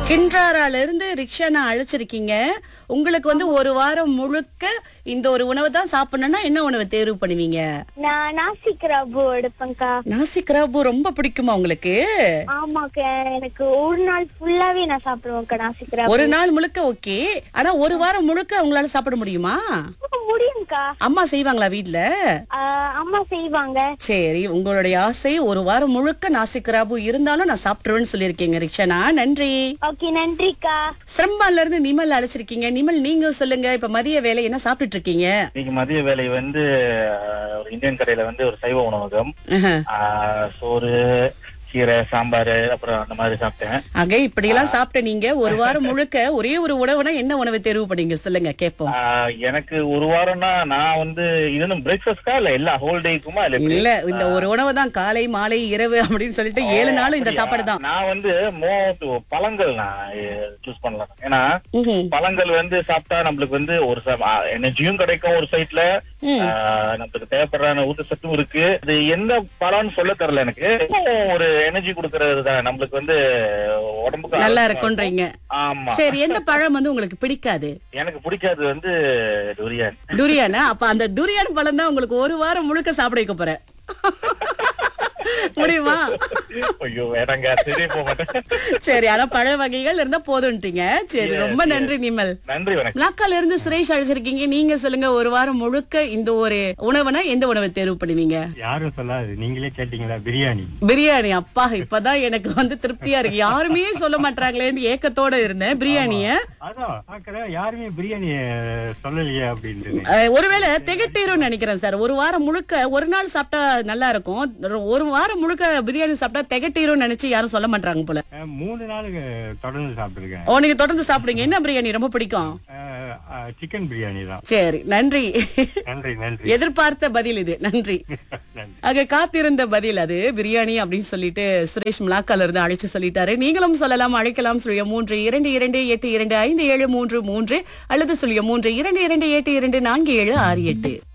கின்றாரால இருந்து ரிக்ஷானா அழைச்சிருக்கீங்க உங்களுக்கு வந்து ஒரு வாரம் முழுக்க இந்த ஒரு உணவு தான் சாப்பிடணும்னா என்ன உணவு தேர்வு பண்ணுவீங்க நான் நாசிக் ரபு எடுப்பேன்க்கா நாசிக் ராபு ரொம்ப பிடிக்குமா உங்களுக்கு ஆமாக்கா எனக்கு ஒரு நாள் ஃபுல்லாவே நான் சாப்பிடுவேன்க்கா நாசிக் ரபு ஒரு நாள் முழுக்க ஓகே ஆனா ஒரு வாரம் முழுக்க உங்களால சாப்பிட முடியுமா முடியும்க்கா அம்மா செய்வாங்களா வீட்ல ஆஹ் அம்மா செய்வாங்க சரி உங்களுடைய ஆசை ஒரு வாரம் முழுக்க நாசிக் ராபு இருந்தாலும் நான் சாப்பிட்டுருவேன்னு சொல்லியிருக்கீங்க ரிக்ஷனா நன்றி ஓகே நன்றிக்கா சிரம்பான்ல இருந்து நிமல் அழைச்சிருக்கீங்க நிமல் நீங்க சொல்லுங்க இப்ப மதிய வேலை என்ன சாப்பிட்டுட்டு இருக்கீங்க இன்னைக்கு மதிய வேலை வந்து அஹ், ஒரு இந்தியன் கடையில வந்து ஒரு சைவ உணவகம் ஆஹா. அஹ், சோறு கீரை சாம்பார் அப்புறம் அந்த மாதிரி சாப்பிட்டேன் ஆக இப்படி எல்லாம் சாப்பிட்ட நீங்க ஒரு வாரம் முழுக்க ஒரே ஒரு உணவுனா என்ன உணவு தேர்வு பண்ணீங்க சொல்லுங்க கேப்போம் அஹ், எனக்கு ஒரு வாரம்னா நான் வந்து இது வந்து பிரேக்ஃபாஸ்டா இல்ல எல்லா ஹோல் டேக்குமா இல்ல எப்படி? இல்ல இந்த ஒரு உணவு தான் காலை மாலை இரவு அப்படின்னு சொல்லிட்டு ஏழு நாளும் இந்த அப்படியா? சாப்பாடு தான் நான் வந்து மோ பழங்கள் நான் சூஸ் பண்ணலாம் ஏன்னா ம்ஹும். பழங்கள் வந்து சாப்பிட்டா நம்மளுக்கு வந்து ஒரு எனர்ஜியும் கிடைக்கும் ஒரு சைட்ல ம். நம்மளுக்கு தேவைப்படுற ஊட்டச்சத்தும் இருக்கு அது எந்த பழம்னு சொல்ல தெரியல எனக்கு இன்னும் ஒரு எனர்ஜி கொடுக்கறது தான் நம்மளுக்கு வந்து உடம்புக்கு நல்லா ஆரோக்கியமா இருக்கும்ன்றீங்க இருக்கும். ஆமா சரி எந்த பழம் வந்து உங்களுக்கு பிடிக்காது எனக்கு பிடிக்காது வந்து டூரியன் டுரியானா அப்ப அந்த டுரியான் பழம் தான் உங்களுக்கு ஒரு வாரம் முழுக்க சாப்பிட வைக்க போறேன் முடியுமா ஐயோ வேறங்க தெரிய போக மாட்டேன் சரி ஆனா பழ வகைகள் இருந்தா போதும்ட்டீங்க சரி Yes, ரொம்ப yes. நன்றி நிமல் நன்றி வணக்கம் நாக்கால இருந்து சுரேஷ் அழைச்சிருக்கீங்க நீங்க சொல்லுங்க ஒரு வாரம் முழுக்க இந்த ஒரு உணவுனா எந்த உணவை தேர்வு பண்ணுவீங்க யாரும் சொல்லாது நீங்களே கேட்டீங்களா பிரியாணி பிரியாணி அப்பா இப்பதான் எனக்கு வந்து திருப்தியா இருக்கு யாருமே சொல்ல மாட்டாங்களேன்னு ஏக்கத்தோட இருந்தேன் பிரியாணிய அதான் பாக்குறேன் யாருமே பிரியாணி சொல்லலையே அப்படின்ட்டு அஹ், ஒருவேளை திகட்டிரும் நினைக்கிறேன் சார் ஒரு வாரம் முழுக்க ஒரு நாள் சாப்பிட்டா நல்லா இருக்கும் ஒரு வாரம் முழுக்க பிரியாணி சாப்பிட்டா திகட்டிரும் நினைச்சு யாரும் சொல்ல மாட்டாங்க போல அஹ், மூணு நாளுக்கு தொடர்ந்து சாப்பிட்டுருக்கேன் ஓ நீங்க தொடர்ந்து சாப்பிடுங்க என்ன பிரியாணி ரொம்ப பிடிக்கும் சிக்கன் பிரியாணி தான் சரி நன்றி நன்றி நன்றி எதிர்பார்த்த பதில் இது நன்றி நன்றி ஆக காத்திருந்த பதில் அது பிரியாணி அப்படின்னு சொல்லிட்டு சுரேஷ் மிளாக்கால இருந்து அழைச்சு சொல்லிட்டாரு நீங்களும் சொல்லலாம் அழைக்கலாம் சொல்லிய மூன்று இரண்டு இரண்டு எட்டு இரண்டு ஐந்து ஏழு மூன்று மூன்று அல்லது சொல்லிய மூன்று இரண்டு இரண்டு எட்டு இரண்டு நான்கு ஏழு ஆறு எட்டு